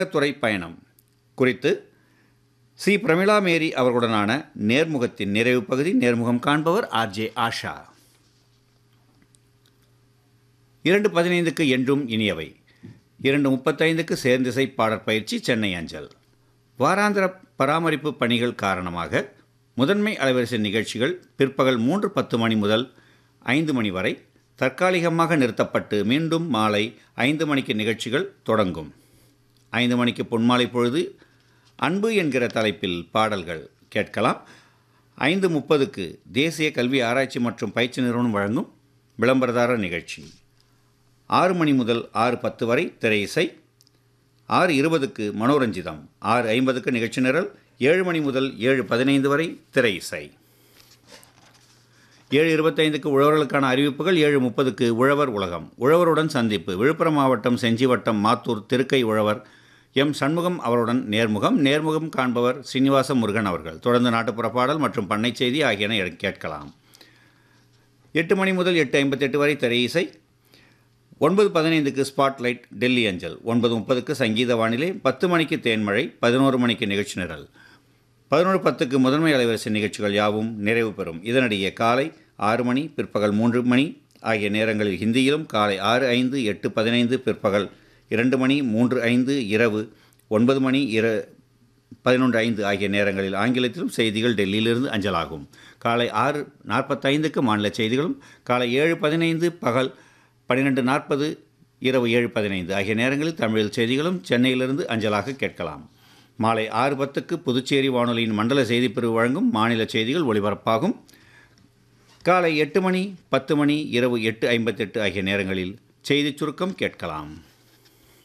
துறை பயணம் குறித்து சி பிரமிளா மேரி அவர்களுடனான நேர்முகத்தின் நிறைவு பகுதி நேர்முகம் காண்பவர் ஆர்ஜே ஆஷா இரண்டு பதினைந்துக்கு என்றும் இனியவை இரண்டு முப்பத்தைந்துக்கு சேர்ந்திசை பாடற் பயிற்சி சென்னை அஞ்சல் வாராந்திர பராமரிப்பு பணிகள் காரணமாக முதன்மை அலைவரிசை நிகழ்ச்சிகள் பிற்பகல் மூன்று பத்து மணி முதல் ஐந்து மணி வரை தற்காலிகமாக நிறுத்தப்பட்டு மீண்டும் மாலை ஐந்து மணிக்கு நிகழ்ச்சிகள் தொடங்கும் ஐந்து மணிக்கு பொன்மாலை பொழுது அன்பு என்கிற தலைப்பில் பாடல்கள் கேட்கலாம் ஐந்து முப்பதுக்கு தேசிய கல்வி ஆராய்ச்சி மற்றும் பயிற்சி நிறுவனம் வழங்கும் விளம்பரதாரர் நிகழ்ச்சி ஆறு மணி முதல் ஆறு பத்து வரை திரை இசை ஆறு இருபதுக்கு மனோரஞ்சிதம் ஆறு ஐம்பதுக்கு நிகழ்ச்சி நிரல் ஏழு மணி முதல் ஏழு பதினைந்து வரை திரை இசை ஏழு இருபத்தைந்துக்கு உழவர்களுக்கான அறிவிப்புகள் ஏழு முப்பதுக்கு உழவர் உலகம் உழவருடன் சந்திப்பு விழுப்புரம் மாவட்டம் செஞ்சி வட்டம் மாத்தூர் திருக்கை உழவர் எம் சண்முகம் அவருடன் நேர்முகம் நேர்முகம் காண்பவர் சீனிவாச முருகன் அவர்கள் தொடர்ந்து நாட்டுப்புற பாடல் மற்றும் பண்ணை செய்தி ஆகியன கேட்கலாம் எட்டு மணி முதல் எட்டு ஐம்பத்தெட்டு வரை திரை இசை ஒன்பது பதினைந்துக்கு ஸ்பாட்லைட் டெல்லி அஞ்சல் ஒன்பது முப்பதுக்கு சங்கீத வானிலை பத்து மணிக்கு தேன்மழை பதினோரு மணிக்கு நிகழ்ச்சி நிரல் பதினோரு பத்துக்கு முதன்மை அலைவரிசை நிகழ்ச்சிகள் யாவும் நிறைவு பெறும் இதனிடையே காலை ஆறு மணி பிற்பகல் மூன்று மணி ஆகிய நேரங்களில் ஹிந்தியிலும் காலை ஆறு ஐந்து எட்டு பதினைந்து பிற்பகல் இரண்டு மணி மூன்று ஐந்து இரவு ஒன்பது மணி இர பதினொன்று ஐந்து ஆகிய நேரங்களில் ஆங்கிலத்திலும் செய்திகள் டெல்லியிலிருந்து அஞ்சலாகும் காலை ஆறு நாற்பத்தைந்துக்கு மாநில செய்திகளும் காலை ஏழு பதினைந்து பகல் பன்னிரெண்டு நாற்பது இரவு ஏழு பதினைந்து ஆகிய நேரங்களில் தமிழில் செய்திகளும் சென்னையிலிருந்து அஞ்சலாக கேட்கலாம் மாலை ஆறு பத்துக்கு புதுச்சேரி வானொலியின் மண்டல செய்திப்பிரிவு வழங்கும் மாநில செய்திகள் ஒளிபரப்பாகும் காலை எட்டு மணி பத்து மணி இரவு எட்டு ஐம்பத்தெட்டு ஆகிய நேரங்களில் செய்திச் சுருக்கம் கேட்கலாம்